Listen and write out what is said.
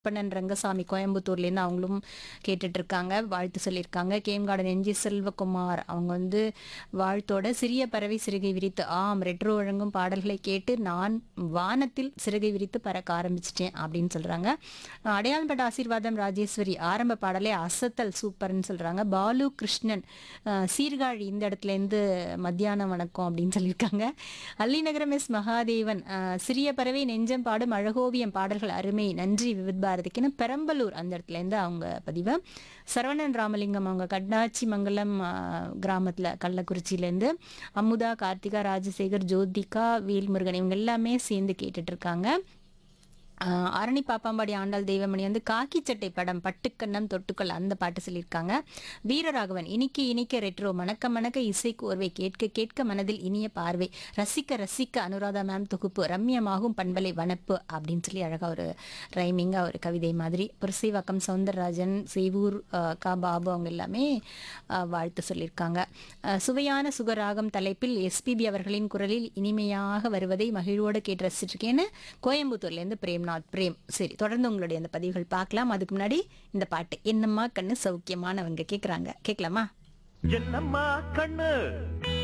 கண்ணன் ரங்கசாமி கோயம்புத்தூர்லேருந்து அவங்களும் கேட்டுட்டு இருக்காங்க வாழ்த்து சொல்லியிருக்காங்க கேம் கார்டன் என்ஜி செல்வகுமார் அவங்க வந்து வாழ்த்தோட சிறிய பறவை சிறுகை விரித்து ஆம் ரெட்ரோ வழங்கும் பாடல்களை கேட்டு நான் வானத்தில் சிறுகை விரித்து பறக்க ஆரம்பிச்சிட்டேன் அப்படின்னு சொல்றாங்க அடையாளப்பட்ட ஆசீர்வாதம் ராஜேஸ்வரி ஆரம்ப பாடலே அசத்தல் சூப்பர்னு சொல்றாங்க பாலு கிருஷ்ணன் அஹ், சீர்காழி இந்த இடத்துல இருந்து மத்தியானம் வணக்கம் அப்படின்னு சொல்லியிருக்காங்க அல்லிநகரம் எஸ் மகாதேவன் அஹ், சிறிய பறவை நெஞ்சம் பாடும் அழகோவியம் பாடல்கள் அருமை நன்றி விவித் பாரதிக்குன்னு பெரம்பலூர் அந்த இடத்துல இருந்து அவங்க பதிவு சரவணன் ராமலிங்கம் அவங்க கண்ணாச்சி மங்கலம் அஹ், கிராமத்துல கள்ளக்குறிச்சியிலேருந்து அமுதா கார்த்திகா ராஜசேகர் ஜோதிகா வேல்முருகன் இவங்க எல்லாமே சேர்ந்து கேட்டுட்டு இருக்காங்க ஆஹ் ஆரணி பாப்பாம்பாடி ஆண்டாள் தெய்வமணி வந்து காக்கி சட்டை படம் பட்டுக்கண்ணம் தொட்டுக்கள் அந்த பாட்டு சொல்லியிருக்காங்க வீரராகவன் இனிக்க இனிக்க ரெட்ரோ மணக்க மணக்க இசை கோர்வை கேட்க கேட்க மனதில் இனிய பார்வை ரசிக்க ரசிக்க அனுராதா மேம் தொகுப்பு ரம்யமாகும் பண்பலை வனப்பு அப்படின்னு சொல்லி அழகா ஒரு ரைமிங்கா ஒரு கவிதை மாதிரி புரசைவாக்கம் சவுந்தரராஜன் சேவூர் ஆஹ் கா பாபு அவங்க எல்லாமே ஆஹ் வாழ்த்து சொல்லியிருக்காங்க ஆஹ் சுவையான சுகராகம் தலைப்பில் எஸ்பிபி அவர்களின் குரலில் இனிமையாக வருவதை மகிழ்வோடு கேட்டு ரசிச்சிருக்கேன்னு கோயம்புத்தூர்லேருந்து பிரேம்நாத் பிரேம் சரி தொடர்ந்து உங்களுடைய அந்த பதிவுகள் பார்க்கலாம் அதுக்கு முன்னாடி இந்த பாட்டு என்னம்மா கண்ணு சௌக்கியமானவங்க கேட்குறாங்க கேட்கலாமா என்னம்மா கண்ணு